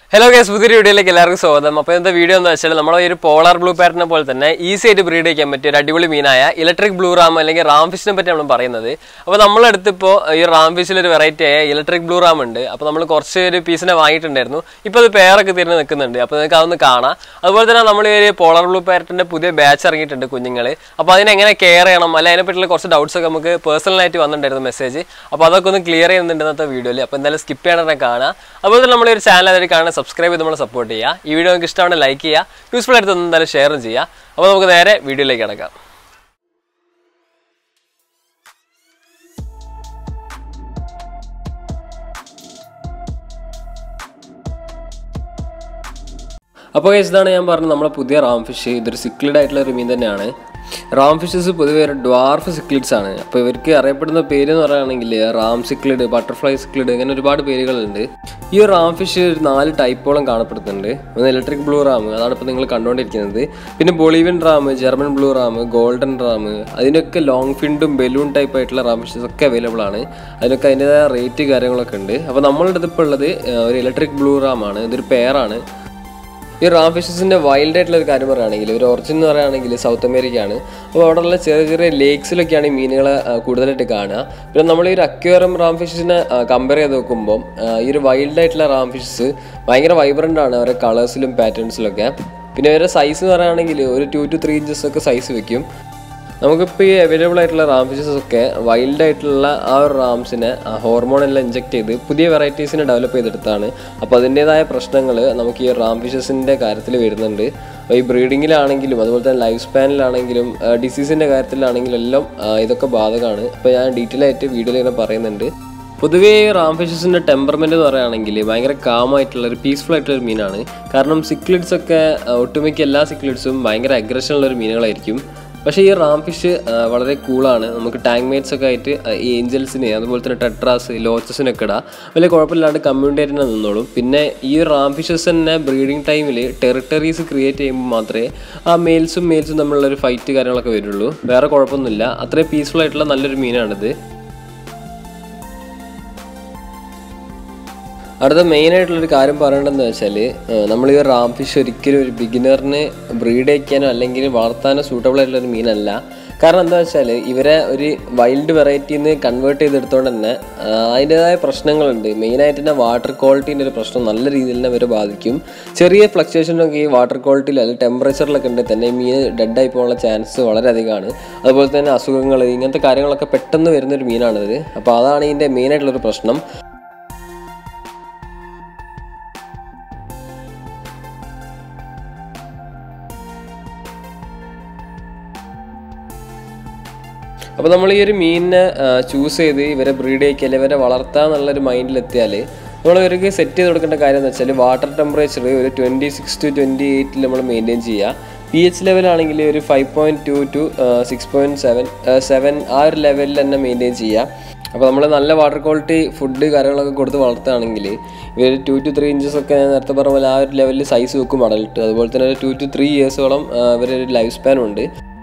hello guys പുതിയൊരു വീഡിയോയിലേക്ക് എല്ലാവർക്കും സ്വാഗതം അപ്പോൾ ഇന്നത്തെ വീഡിയോ എന്ന് വെച്ചാൽ നമ്മളെ ഈ ഒരു പോളാർ ബ്ലൂ പാറ്റിനെ പോലെ തന്നെ ഈസി ആയിട്ട് ബ്രീഡ് ചെയ്യാൻ പറ്റിയ ഒരു അടിപൊളി മീനായ ഇലക്ട്രിക് ബ്ലൂ റാം അല്ലെങ്കിൽ റാം ഫിഷിനെ പറ്റി നമ്മൾ പറയുന്നത് അപ്പോൾ നമ്മളടുത്ത് ഇപ്പോൾ ഈ റാം ഫിഷിൽ ഒരു വെറൈറ്റി ആയ ഇലക്ട്രിക് ബ്ലൂ റാം ഉണ്ട് അപ്പോൾ നമ്മൾ കുറച്ച് ഒരു പീസിനെ വാങ്ങിയിട്ടുണ്ടായിരുന്നു ഇപ്പോൾ അത് പേരൊക്കെ തിരിഞ്ഞ് നിൽക്കുന്നുണ്ട് അപ്പോൾ നിങ്ങൾക്ക് അതൊന്ന് കാണാം അതുപോലെ തന്നെ നമ്മൾ ഈ ഒരു പോളാർ ബ്ലൂ പാറ്റിൻ്റെ പുതിയ ബാച്ച് ഇറങ്ങിയിട്ടുണ്ട് കുഞ്ഞുങ്ങൾ അപ്പോൾ അതിനെങ്ങനെ കെയർ ചെയ്യണം അല്ലെങ്കിൽ അതിനെപ്പറ്റിയുള്ള കുറച്ച് ഡൗട്ട്സ് ഒക്കെ നമുക്ക് പേഴ്സണലായിട്ട് വന്നിട്ടുണ്ടായിരുന്നു മെസ്സേജ് അപ്പോൾ അതൊക്കെ ഒന്ന് ക്ലിയർ ചെയ്യുന്നുണ്ട് ഇന്നത്തെ വീഡിയോയിൽ അപ്പോൾ എന്തായാലും സ്കിപ്പ് ചെയ്യണേ കാണാം അതുപോലെ തന്നെ നമ്മുടെ ഒരു ചാനൽ അതിൽ കാണാൻ സബ്സ്ക്രൈബ് ചെയ്ത് നമ്മളെ സപ്പോർട്ട് ചെയ്യുക ഈ വീഡിയോ നിങ്ങൾക്ക് ഇഷ്ടമാണ് ലൈക്ക് ചെയ്യുക യൂസ്ഫുൾ ആയിട്ട് എന്തായാലും ഷെയറും ചെയ്യുക അപ്പോൾ നമുക്ക് നേരെ വീഡിയോയിലേക്ക് കിടക്കാം അപ്പോൾ guys, ഇതാണ് ഞാൻ പറഞ്ഞത് നമ്മുടെ പുതിയ റാം ഫിഷ് ഇതൊരു സിക്ലിഡ് ആയിട്ടുള്ള ഒരു മീൻ തന്നെയാണ് റാം ഫിഷസ് പൊതുവേ ഒരു ഡ്വാർഫ് സിക്ലിഡ്സ് ആണ് അപ്പോൾ ഇവർക്ക് അറിയപ്പെടുന്ന പേര് എന്ന് പറയുകയാണെങ്കിൽ റാം സിക്ലിഡ് ബട്ടർഫ്ലൈ സിക്ലിഡ് അങ്ങനെ ഒരുപാട് പേരുകളുണ്ട് ഈ ഒരു റാം ഫിഷ് ഒരു നാല് ടൈപ്പോളം കാണപ്പെടുന്നുണ്ട് ഒന്ന് ഇലക്ട്രിക് ബ്ലൂ റാം അതാണ് ഇപ്പോൾ നിങ്ങൾ കണ്ടുകൊണ്ടിരിക്കുന്നത് പിന്നെ Bolivian ram German blue ram golden ram അതിനൊക്കെ ലോങ് ഫിൻഡും ബലൂൺ ടൈപ്പ് ആയിട്ടുള്ള റാം ഫിഷസ് ഒക്കെ അവൈലബിൾ ആണ് അതിനൊക്കെ അതിൻ്റെതായ റേറ്റ് കാര്യങ്ങളൊക്കെ ഉണ്ട് അപ്പോൾ നമ്മളുടെ അടുത്ത് ഇപ്പോൾ ഉള്ളത് ആ, ഒരു ഇലക്ട്രിക് ബ്ലൂ റാം ആണ് ഇതൊരു പെയറാണ് ഈ റാം ഫിഷസിൻ്റെ വൈൽഡ് ആയിട്ടുള്ള ഒരു കാര്യം പറയുകയാണെങ്കിൽ ഒരു ഒറിജിൻ എന്ന് പറയുകയാണെങ്കിൽ സൗത്ത് അമേരിക്കയാണ് അപ്പോൾ അവിടെയുള്ള ചെറിയ ചെറിയ ലേക്സിലൊക്കെയാണ് ഈ മീനുകളെ ആ, കൂടുതലായിട്ട് കാണുക പിന്നെ നമ്മൾ ഈ ഒരു അക്വേറിയം റാം ഫിഷസിനെ കമ്പയർ ചെയ്ത് നോക്കുമ്പോൾ ആ, ഈ ഒരു വൈൽഡ് ആയിട്ടുള്ള റാം ഫിഷസ് ഭയങ്കര വൈബ്രൻ്റ് ആണ് അവരുടെ കളേഴ്സിലും പാറ്റേൺസിലൊക്കെ പിന്നെ അവരുടെ സൈസ് എന്ന് പറയുകയാണെങ്കിൽ ഒരു ടു ടു ത്രീ ഇഞ്ചസ് ഒക്കെ സൈസ് വെക്കും നമുക്കിപ്പോൾ ഈ അവൈലബിൾ ആയിട്ടുള്ള റാം ഫിഷസ് ഒക്കെ വൈൽഡ് ആയിട്ടുള്ള ആ ഒരു റാംസിനെ ഹോർമോൺ എല്ലാം ഇഞ്ചെക്ട് ചെയ്ത് പുതിയ വെറൈറ്റീസിനെ ഡെവലപ്പ് ചെയ്തെടുത്താണ് അപ്പോൾ അതിൻ്റേതായ പ്രശ്നങ്ങൾ നമുക്ക് ഈ റാം ഫിഷസിൻ്റെ കാര്യത്തിൽ വരുന്നുണ്ട് അപ്പോൾ ഈ ബ്രീഡിങ്ങിലാണെങ്കിലും അതുപോലെ തന്നെ ലൈഫ് സ്പാനിലാണെങ്കിലും ഡിസീസിൻ്റെ കാര്യത്തിലാണെങ്കിലും എല്ലാം ആ, ഇതൊക്കെ ബാധകമാണ് അപ്പോൾ ഞാൻ ഡീറ്റെയിൽ ആയിട്ട് വീഡിയോയിൽ ഇങ്ങനെ പറയുന്നുണ്ട് പൊതുവേ റാം ഫിഷസിൻ്റെ ടെമ്പർമെൻ്റ് എന്ന് പറയുകയാണെങ്കിൽ ഭയങ്കര കാമായിട്ടുള്ള ഒരു പീസ്ഫുൾ ആയിട്ടുള്ള ഒരു മീനാണ് കാരണം സിക്ലിഡ്സ് ഒക്കെ ആ, ഒട്ടുമിക്ക എല്ലാ സിക്ലിഡ്സും ഭയങ്കര അഗ്രഷൻ ഉള്ള ഒരു മീനുകളായിരിക്കും പക്ഷേ ഈ റാം ഫിഷ് ആ, വളരെ കൂളാണ് നമുക്ക് ടാങ്ക് മേറ്റ്സ് ഒക്കെ ആയിട്ട് ആ, ഈ ഏഞ്ചൽസിനെ അതുപോലെ തന്നെ ടെട്രാസ് ലോച്ചസിനൊക്കെ ഇടാം വലിയ കുഴപ്പമില്ലാണ്ട് കമ്മ്യൂണിറ്റി തന്നെ നിന്നോളും പിന്നെ ഈ റാം ഫിഷസ് തന്നെ ബ്രീഡിങ് ടൈമിൽ ടെറിട്ടറീസ് ക്രിയേറ്റ് ചെയ്യുമ്പോൾ മാത്രമേ ആ മെയിൽസും മെയിൽസും തമ്മിലുള്ള ഒരു ഫൈറ്റ് കാര്യങ്ങളൊക്കെ വരുള്ളൂ വേറെ കുഴപ്പമൊന്നുമില്ല അത്രയും പീസ്ഫുൾ ആയിട്ടുള്ള നല്ലൊരു മീനാണിത് അടുത്ത മെയിൻ ആയിട്ടുള്ളൊരു കാര്യം പറയേണ്ടതെന്ന് വെച്ചാൽ നമ്മൾ ഈ ഒരു റാം ഫിഷ് ഒരിക്കലും ഒരു ബിഗിനറിന് ബ്രീഡ് വയ്ക്കാനോ അല്ലെങ്കിൽ വളർത്താനോ സൂട്ടബിൾ ആയിട്ടുള്ള ഒരു മീനല്ല കാരണം എന്താ വെച്ചാൽ ഇവരെ ഒരു വൈൽഡ് വെറൈറ്റിയിൽ നിന്ന് കൺവേർട്ട് ചെയ്തെടുത്തോണ്ട് തന്നെ ആ, അതിൻ്റെതായ പ്രശ്നങ്ങളുണ്ട് മെയിനായിട്ട് തന്നെ വാട്ടർ ക്വാളിറ്റീൻ്റെ ഒരു പ്രശ്നം നല്ല രീതിയിൽ തന്നെ ഇവരെ ബാധിക്കും ചെറിയ ഫ്ലക്ച്വേഷനൊക്കെ ഈ വാട്ടർ ക്വാളിറ്റിയിൽ അല്ലെങ്കിൽ ടെമ്പറേച്ചറിലൊക്കെ ഉണ്ടെങ്കിൽ തന്നെ ഈ മീൻ ഡെഡായി പോകാനുള്ള ചാൻസ് വളരെ അധികമാണ് അതുപോലെ തന്നെ അസുഖങ്ങൾ ഇങ്ങനത്തെ കാര്യങ്ങളൊക്കെ പെട്ടെന്ന് വരുന്നൊരു മീനാണിത് അപ്പോൾ അതാണ് ഇതിൻ്റെ മെയിനായിട്ടുള്ളൊരു പ്രശ്നം അപ്പോൾ നമ്മൾ ഈ ഒരു മീനിനെ ചൂസ് ചെയ്ത് ഇവരെ ബ്രീഡ് ചെയ്യിക്കുക ഇവരെ വളർത്താൻ എന്നുള്ളൊരു മൈൻഡിലെത്തിയാൽ നമ്മൾ ഇവർക്ക് സെറ്റ് ചെയ്ത് കൊടുക്കേണ്ട കാര്യം എന്ന് വെച്ചാൽ വാട്ടർ ടെമ്പറേച്ചർ ഒരു ട്വൻറ്റി സിക്സ് ടു ട്വൻറ്റി എയ്റ്റിൽ നമ്മൾ മെയിൻറ്റെയിൻ ചെയ്യുക പി എച്ച് ലെവലാണെങ്കിൽ ഒരു five point two to six point seven seven ആ ഒരു ലെവലിൽ തന്നെ മെയിൻറ്റെയിൻ ചെയ്യുക അപ്പോൾ നമ്മൾ നല്ല വാട്ടർ ക്വാളിറ്റി ഫുഡ് കാര്യങ്ങളൊക്കെ കൊടുത്ത് വളർത്തുകയാണെങ്കിൽ ഇവർ ടു ടു ത്രീ ഇഞ്ചസ് ഒക്കെ ഞാൻ നേരത്തെ പറഞ്ഞ പോലെ ആ ഒരു ലെവലിൽ സൈസ് വെക്കും അഡൽട്ട് അതുപോലെ തന്നെ ഒരു ടു ടു ത്രീ ഇയേഴ്സോളം ഇവരൊരു ലൈഫ് സ്പാനും ഉണ്ട്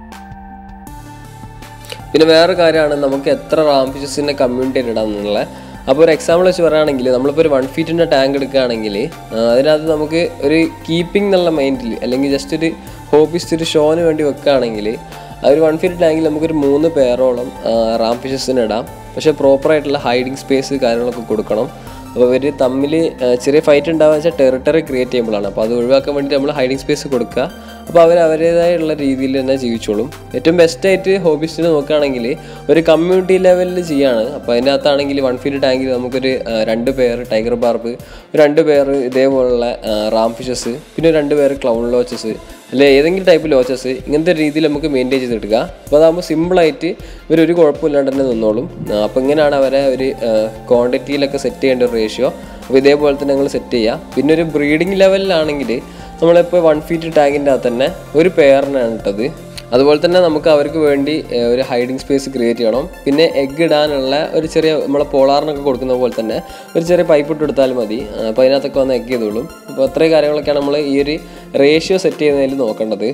പിന്നെ വേറെ കാര്യമാണ് നമുക്ക് എത്ര റാം ഫിഷസിൻ്റെ കമ്മ്യൂണിറ്റി ഇടാം എന്നുള്ളത് അപ്പോൾ ഒരു എക്സാമ്പിൾ വെച്ച് പറയുകയാണെങ്കിൽ നമ്മളിപ്പോൾ ഒരു വൺ ഫീറ്റിൻ്റെ ടാങ്ക് എടുക്കുകയാണെങ്കിൽ ആ, അതിനകത്ത് നമുക്ക് ഒരു കീപ്പിംഗ് എന്നുള്ള മൈൻഡിൽ അല്ലെങ്കിൽ ജസ്റ്റ് ഒരു ഹോബിസ്റ്റ് ഒരു ഷോന് വേണ്ടി വെക്കുകയാണെങ്കിൽ ആ ഒരു വൺ ഫീറ്റ് ടാങ്കിൽ നമുക്കൊരു മൂന്ന് പേരോളം റാം ഫിഷസിന് ഇടാം പക്ഷേ പ്രോപ്പറായിട്ടുള്ള ഹൈഡിങ് സ്പേസ് കാര്യങ്ങളൊക്കെ കൊടുക്കണം അപ്പോൾ ഇവർ തമ്മിൽ ചെറിയ ഫൈറ്റ് ഉണ്ടാവുക വെച്ചാൽ ടെറിട്ടറി ക്രിയേറ്റ് ചെയ്യുമ്പോഴാണ് അപ്പോൾ അത് ഒഴിവാക്കാൻ വേണ്ടി നമ്മൾ ഹൈഡിങ് സ്പേസ് കൊടുക്കുക അപ്പോൾ അവർ അവരുടേതായുള്ള രീതിയിൽ തന്നെ ജീവിച്ചോളും ഏറ്റവും ബെസ്റ്റായിട്ട് ഹോബിസ്റ്റിനെ നോക്കുകയാണെങ്കിൽ ഒരു കമ്മ്യൂണിറ്റി ലെവലിൽ ചെയ്യാണ് അപ്പോൾ അതിനകത്താണെങ്കിൽ വൺ ഫീറ്റ് ടാങ്കിൽ നമുക്കൊരു ആ, രണ്ട് പേർ ടൈഗർ ബാർബ് രണ്ട് പേർ ഇതേപോലുള്ള റാം ഫിഷസ് പിന്നെ രണ്ട് പേർ ക്ലൗൺ ലോച്ചസ് അല്ലെ ഏതെങ്കിലും ടൈപ്പ് ലോച്ചസ് ഇങ്ങനത്തെ രീതിയിൽ നമുക്ക് മെയിൻറ്റെയിൻ ചെയ്തെടുക്കുക അപ്പോൾ അതാകുമ്പോൾ സിമ്പിളായിട്ട് ഇവർ ഒരു കുഴപ്പമില്ലാണ്ട് തന്നെ നിന്നോളും ആ, അപ്പോൾ ഇങ്ങനെയാണ് അവരെ ഒരു ക്വാണ്ടിറ്റിയിലൊക്കെ സെറ്റ് ചെയ്യേണ്ട ഒരു റേഷ്യോ അപ്പോൾ ഇതേപോലെ തന്നെ ഞങ്ങൾ സെറ്റ് ചെയ്യുക പിന്നെ ഒരു ബ്രീഡിംഗ് ലെവലിലാണെങ്കിൽ നമ്മളിപ്പോൾ വൺ ഫീറ്റ് ടാങ്കിൻ്റെ അകത്ത് തന്നെ ഒരു പെയറിനാണ് ഇട്ടത് അതുപോലെ തന്നെ നമുക്ക് അവർക്ക് വേണ്ടി ഏഹ്, ഒരു ഹൈഡിങ് സ്പേസ് ക്രിയേറ്റ് ചെയ്യണം പിന്നെ എഗ് ഇടാനുള്ള ഒരു ചെറിയ നമ്മളെ പോളാറിനൊക്കെ കൊടുക്കുന്ന പോലെ തന്നെ ഒരു ചെറിയ പൈപ്പ് ഇട്ട് കൊടുത്താൽ മതി ആ, അപ്പോൾ അതിനകത്തൊക്കെ വന്ന് എഗ് ചെയ്തോളും അപ്പോൾ അത്രയും കാര്യങ്ങളൊക്കെയാണ് നമ്മൾ ഈ ഒരു റേഷ്യോ സെറ്റ് ചെയ്യുന്നതിൽ നോക്കേണ്ടത്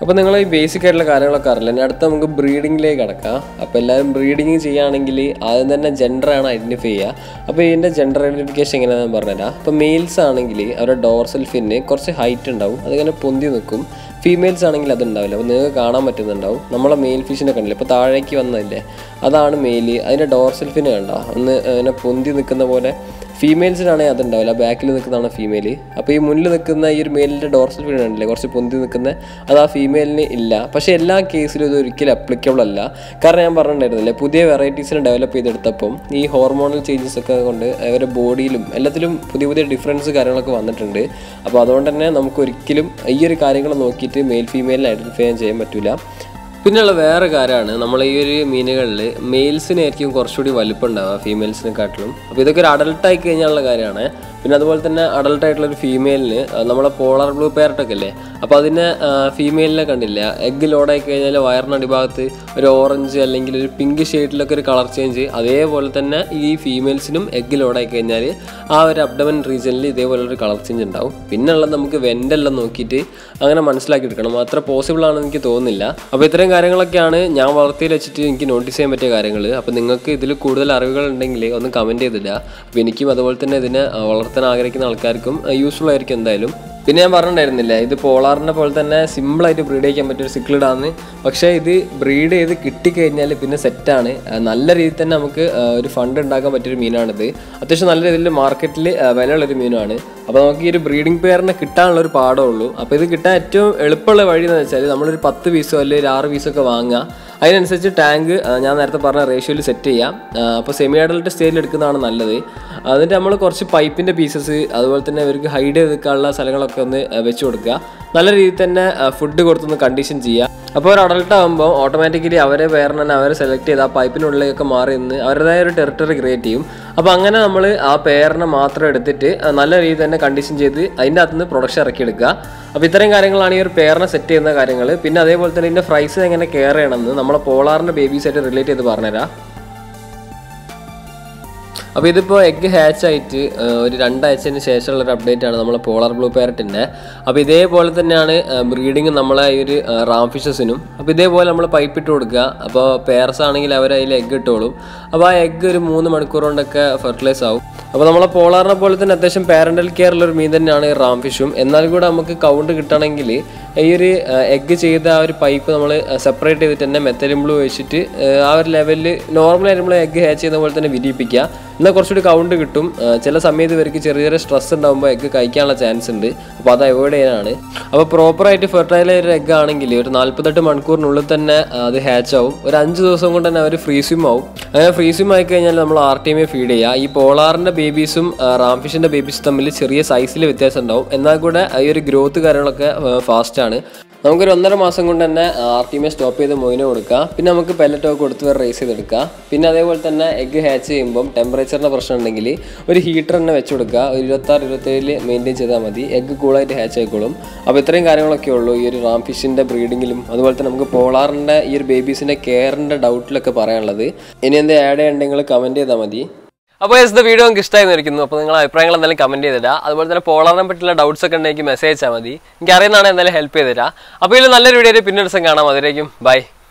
അപ്പോൾ നിങ്ങൾ ഈ ബേസിക് ആയിട്ടുള്ള കാര്യങ്ങളൊക്കെ അറിയില്ല ഇനി അടുത്ത നമുക്ക് ബ്രീഡിങ്ങിലേക്ക് കിടക്കാം അപ്പോൾ എല്ലാവരും ബ്രീഡിങ് ചെയ്യുകയാണെങ്കിൽ ആദ്യം തന്നെ ജെൻഡറാണ് ഐഡൻറ്റിഫൈ ചെയ്യുക അപ്പോൾ ഇതിൻ്റെ ജെൻഡർ ഐഡൻറ്റിഫിക്കേഷൻ എങ്ങനെയാണെന്ന് പറഞ്ഞുതരാം അപ്പോൾ മെയിൽസ് ആണെങ്കിൽ അവരുടെ ഡോർസൽ ഫിന്ന് കുറച്ച് ഹൈറ്റ് ഉണ്ടാവും അതിങ്ങനെ പൊന്തി നിൽക്കും ഫീമെയിൽസ് ആണെങ്കിൽ അതുണ്ടാവില്ല അപ്പോൾ നിങ്ങൾക്ക് കാണാൻ പറ്റുന്നുണ്ടാവും നമ്മളെ മെയിൽ ഫിഷിനെ കണ്ടില്ല ഇപ്പോൾ താഴേക്ക് വന്നതല്ലേ അതാണ് മെയില് അതിൻ്റെ ഡോർസൽ ഫിന് കണ്ടോ ഒന്ന് ഇങ്ങനെ പൊന്തി നിൽക്കുന്ന പോലെ ഫീമെയിൽസിനാണെങ്കിൽ അതുണ്ടാവില്ല ബാക്കിൽ നിൽക്കുന്നതാണ് ഫീമെയിൽ അപ്പോൾ ഈ മുന്നിൽ നിൽക്കുന്ന ഈ ഒരു മെയിലിൻ്റെ ഡോർസൽ ഫിൻ ഉണ്ടല്ലേ കുറച്ച് പൊന്തി നിൽക്കുന്ന അത് ആ ഫീമെയിലിന് ഇല്ല പക്ഷേ എല്ലാ കേസിലും ഇത് ഒരിക്കലും അപ്ലിക്കബിൾ അല്ല കാരണം ഞാൻ പറഞ്ഞിട്ടുണ്ടായിരുന്നില്ലേ പുതിയ വെറൈറ്റീസിനെ ഡെവലപ്പ് ചെയ്തെടുത്തപ്പം ഈ ഹോർമോണൽ ചേഞ്ചസ് ഒക്കെ കൊണ്ട് അവരുടെ ബോഡിയിലും എല്ലാത്തിലും പുതിയ പുതിയ ഡിഫറൻസ് കാര്യങ്ങളൊക്കെ വന്നിട്ടുണ്ട് അപ്പോൾ അതുകൊണ്ട് തന്നെ നമുക്ക് ഒരിക്കലും ഈ ഒരു കാര്യങ്ങൾ നോക്കിയിട്ട് മെയിൽ ഫീമെയിലിനെ ഐഡൻറ്റിഫൈ ചെയ്യാൻ പറ്റില്ല പിന്നെയുള്ള വേറെ കാര്യമാണ് നമ്മൾ ഈ ഒരു മീനുകളിൽ മെയിൽസിനായിരിക്കും കുറച്ചുകൂടി വലിപ്പം ഉണ്ടാവുക ഫീമെയിൽസിനെക്കാട്ടിലും അപ്പോൾ ഇതൊക്കെ ഒരു അഡൾട്ടായി കഴിഞ്ഞാലുള്ള കാര്യമാണ് പിന്നെ അതുപോലെ തന്നെ അഡൾട്ട് ആയിട്ടുള്ള ഒരു ഫീമെയിലിന് നമ്മളെ പോളാർ ബ്ലൂ പാരറ്റൊക്കെ അല്ലേ അപ്പോൾ അതിനെ ഫീമെയിലിനെ കണ്ടില്ല എഗ്ഗ് ലോഡായി കഴിഞ്ഞാൽ വയറിന് അടിഭാഗത്ത് ഒരു ഓറഞ്ച് അല്ലെങ്കിൽ ഒരു പിങ്ക് ഷെയ്ഡിലൊക്കെ ഒരു കളർ ചേഞ്ച് അതേപോലെ തന്നെ ഈ ഫീമെയിൽസിനും എഗ്ഗ് ലോഡായി കഴിഞ്ഞാൽ ആ ഒരു അബ്ഡമൻ റീജിയനിൽ ഇതേപോലെ ഒരു കളർ ചേഞ്ച് ഉണ്ടാവും പിന്നെ ഉള്ളത് നമുക്ക് വെൻ്റെല്ലാം നോക്കിയിട്ട് അങ്ങനെ മനസ്സിലാക്കി എടുക്കണം അത്ര പോസിബിൾ ആണെന്ന് എനിക്ക് തോന്നുന്നില്ല അപ്പോൾ ഇത്രയും കാര്യങ്ങളൊക്കെയാണ് ഞാൻ വളർത്തിയിൽ വെച്ചിട്ട് എനിക്ക് നോട്ടീസ് ചെയ്യാൻ പറ്റിയ കാര്യങ്ങൾ അപ്പോൾ നിങ്ങൾക്ക് ഇതിൽ കൂടുതൽ അറിവുകൾ ഉണ്ടെങ്കിൽ ഒന്ന് കമൻറ്റ് ചെയ്തിടുക അപ്പോൾ എനിക്കും അതുപോലെ തന്നെ ഇതിനെ ആ, വളർത്താൻ ആഗ്രഹിക്കുന്ന ആൾക്കാർക്കും യൂസ്ഫുൾ ആയിരിക്കും എന്തായാലും പിന്നെ ഞാൻ പറഞ്ഞിട്ടുണ്ടായിരുന്നില്ല ഇത് പോളാറിനെ പോലെ തന്നെ സിമ്പിളായിട്ട് ബ്രീഡ് ചെയ്യാൻ പറ്റിയ ഒരു സിക്ലിഡാണ് പക്ഷേ ഇത് ബ്രീഡ് ചെയ്ത് കിട്ടിക്കഴിഞ്ഞാൽ പിന്നെ സെറ്റാണ് നല്ല രീതിയിൽ തന്നെ നമുക്ക് ആ, ഒരു ഫണ്ട് ഉണ്ടാക്കാൻ പറ്റിയൊരു മീനാണിത് അത്യാവശ്യം നല്ല രീതിയിൽ മാർക്കറ്റിൽ വിലയുള്ളൊരു മീനാണ് അപ്പോൾ നമുക്ക് ഈ ഒരു ബ്രീഡിംഗ് പെയറിനെ കിട്ടാനുള്ള ഒരു പാടേ ഉള്ളൂ അപ്പോൾ ഇത് കിട്ടാൻ ഏറ്റവും എളുപ്പമുള്ള വഴി എന്ന് വെച്ചാൽ നമ്മളൊരു പത്ത് പീസോ അല്ലെങ്കിൽ ഒരു ആറ് പീസൊക്കെ വാങ്ങുക അതിനനുസരിച്ച് ടാങ്ക് ഞാൻ നേരത്തെ പറഞ്ഞ റേഷ്യോയിൽ സെറ്റ് ചെയ്യാം അപ്പോൾ സെമി അഡൽട്ട് സ്റ്റേജിൽ എടുക്കുന്നതാണ് നല്ലത് എന്നിട്ട് നമ്മൾ കുറച്ച് പൈപ്പിൻ്റെ പീസസ് അതുപോലെ തന്നെ ഇവർക്ക് ഹൈഡ് ചെയ്ത് വെക്കാനുള്ള സ്ഥലങ്ങളൊക്കെ ഒന്ന് ആ, വെച്ച് കൊടുക്കുക നല്ല രീതിയിൽ തന്നെ ഫുഡ് കൊടുത്തൊന്ന് കണ്ടീഷൻ ചെയ്യുക അപ്പോൾ ഒരു അഡൾട്ട് ആകുമ്പോൾ ഓട്ടോമാറ്റിക്കലി അവരെ വേറെ തന്നെ അവരെ സെലക്ട് ചെയ്ത് ആ പൈപ്പിനുള്ളിലേക്ക് മാറി നിന്ന് അവരുടേതായ ഒരു ടെറിട്ടറി ക്രിയേറ്റ് ചെയ്യും അപ്പോൾ അങ്ങനെ നമ്മൾ ആ പെയറിനെ മാത്രം എടുത്തിട്ട് ആ, നല്ല രീതിയിൽ തന്നെ കണ്ടീഷൻ ചെയ്ത് അതിൻ്റെ അകത്തുനിന്ന് പ്രൊഡക്ഷൻ ഇറക്കിയെടുക്കുക അപ്പോൾ ഇത്രയും കാര്യങ്ങളാണ് ഈ ഒരു പെയറിനെ സെറ്റ് ചെയ്യുന്ന കാര്യങ്ങൾ പിന്നെ അതേപോലെ തന്നെ ഇതിൻ്റെ പ്രൈസ് എങ്ങനെ കെയർ ചെയ്യണമെന്ന് നമ്മളെ പോളാറിൻ്റെ ബേബീസായിട്ട് റിലേറ്റ് ചെയ്ത് പറഞ്ഞുതരാം അപ്പോൾ ഇതിപ്പോൾ എഗ്ഗ് ഹാച്ച് ആയിട്ട് ആ, ഒരു രണ്ടാഴ്ചത്തിന് ശേഷമുള്ള ഒരു അപ്ഡേറ്റ് ആണ് നമ്മൾ പോളാർ ബ്ലൂ പാരറ്റിൻ്റെ അപ്പോൾ ഇതേപോലെ തന്നെയാണ് ബ്രീഡിങ് നമ്മളെ ഈ ഒരു റാം ഫിഷസിനും അപ്പോൾ ഇതേപോലെ നമ്മൾ പൈപ്പ് ഇട്ട് കൊടുക്കുക അപ്പോൾ പേർസ് ആണെങ്കിൽ അവർ അതിൽ എഗ്ഗ് ഇട്ടോളും അപ്പോൾ ആ എഗ്ഗ് ഒരു മൂന്ന് മണിക്കൂർ കൊണ്ടൊക്കെ ഫെർട്ടിലൈസ് ആവും അപ്പോൾ നമ്മളെ പോളാറിനെ പോലെ തന്നെ അത്യാവശ്യം പാരൻ്റൽ കെയർ ഉള്ള ഒരു മീൻ തന്നെയാണ് ഈ റാം ഫിഷും എന്നാൽ കൂടെ നമുക്ക് കൗണ്ട് കിട്ടണമെങ്കിൽ ഈ ഒരു എഗ്ഗ് ചെയ്ത ആ ഒരു പൈപ്പ് നമ്മൾ സെപ്പറേറ്റ് ചെയ്തിട്ട് തന്നെ മെത്തലിൻ ബ്ലൂ വെച്ചിട്ട് ആ, ആ ഒരു ലെവലിൽ നോർമലായിട്ട് നമ്മൾ എഗ്ഗ് ഹാച്ച് ചെയ്യുന്ന പോലെ തന്നെ വിരിയിപ്പിക്കുക എന്നാൽ കുറച്ചുകൂടി കൗണ്ട് കിട്ടും ആ, ചില സമയത്ത് ഇവർക്ക് ചെറിയ ചെറിയ സ്ട്രെസ് ഉണ്ടാകുമ്പോൾ എഗ്ഗ് കഴിക്കാനുള്ള ചാൻസ് ഉണ്ട് അപ്പോൾ അത് അവോയ്ഡ് ചെയ്യാനാണ് അപ്പോൾ പ്രോപ്പറായിട്ട് ഫെർട്ടൈൽ ഒരു എഗ്ഗ് ആണെങ്കിൽ ഒരു നാൽപ്പത്തെട്ട് മണിക്കൂറിനുള്ളിൽ തന്നെ ആ, അത് ഹാച്ച് ആവും ഒരു അഞ്ച് ദിവസം കൊണ്ട് തന്നെ അവർ ഫ്രീസ്വിം ആവും അങ്ങനെ ഫ്രീസ്വിം ആയി കഴിഞ്ഞാൽ നമ്മൾ ആർ ടി എമ്മെ ഫീഡ് ചെയ്യുക ഈ പോളാറിൻ്റെ ബേബീസും റാംഫിഷിൻ്റെ ബേബീസും തമ്മിൽ ചെറിയ സൈസിൽ വ്യത്യാസം ഉണ്ടാവും എന്നാൽ കൂടെ ഈ ഒരു ഗ്രോത്ത് കാര്യങ്ങളൊക്കെ ഫാസ്റ്റ് ആണ് നമുക്കൊരു ഒന്നര മാസം കൊണ്ട് തന്നെ ആർ ടി എമ്മെ സ്റ്റോപ്പ് ചെയ്ത് മൊയിന് കൊടുക്കുക പിന്നെ നമുക്ക് പെല്ലറ്റൊക്കെ കൊടുത്ത് വേറെ റേസ് ചെയ്തെടുക്കുക പിന്നെ അതേപോലെ തന്നെ എഗ്ഗ് ഹാച്ച് ചെയ്യുമ്പം ടെമ്പറേച്ചറിൻ്റെ പ്രശ്നം ഉണ്ടെങ്കിൽ ഒരു ഹീറ്റർ തന്നെ വെച്ച് കൊടുക്കുക ഒരു ഇരുപത്താറ് ഇരുപത്തേഴിൽ മെയിൻറ്റെയിൻ ചെയ്താൽ മതി എഗ്ഗ് കൂളായിട്ട് ഹാച്ച് ആയിക്കോളും അപ്പോൾ ഇത്രയും കാര്യങ്ങളൊക്കെ ഉള്ളൂ ഈ ഒരു റാം ഫിഷിൻ്റെ ബ്രീഡിങ്ങിലും അതുപോലെ തന്നെ നമുക്ക് പോളാറിൻ്റെ ഈ ഒരു ബേബീസിൻ്റെ കെയറിൻ്റെ ഡൗട്ടിലൊക്കെ പറയാനുള്ളത് ഇനി എന്ത് ആഡ് ചെയ്യണ്ടെങ്കിൽ കമൻറ്റ് ചെയ്താൽ മതി അപ്പോൾ ഇത് വീഡിയോ നിങ്ങൾക്ക് ഇഷ്ടമായി എന്നിരിക്കുന്നു അപ്പോൾ നിങ്ങൾ അഭിപ്രായങ്ങൾ എന്തായാലും കമൻറ്റ് ചെയ്തിടാം അതുപോലെ തന്നെ പോളാറിനെ പറ്റിയുള്ള ഡൗട്ട്സ് ഒക്കെ ഉണ്ടെങ്കിൽ മെസ്സേജ് അയച്ചാൽ മതി എനിക്ക് അറിയുന്നതാണ് എന്തായാലും ഹെൽപ്പ് ചെയ്തിടാം അപ്പോൾ ഇതിൽ നല്ലൊരു വീഡിയോ പിന്നെ ഒരു ദിവസം കാണാം അതിലേക്കും ബൈ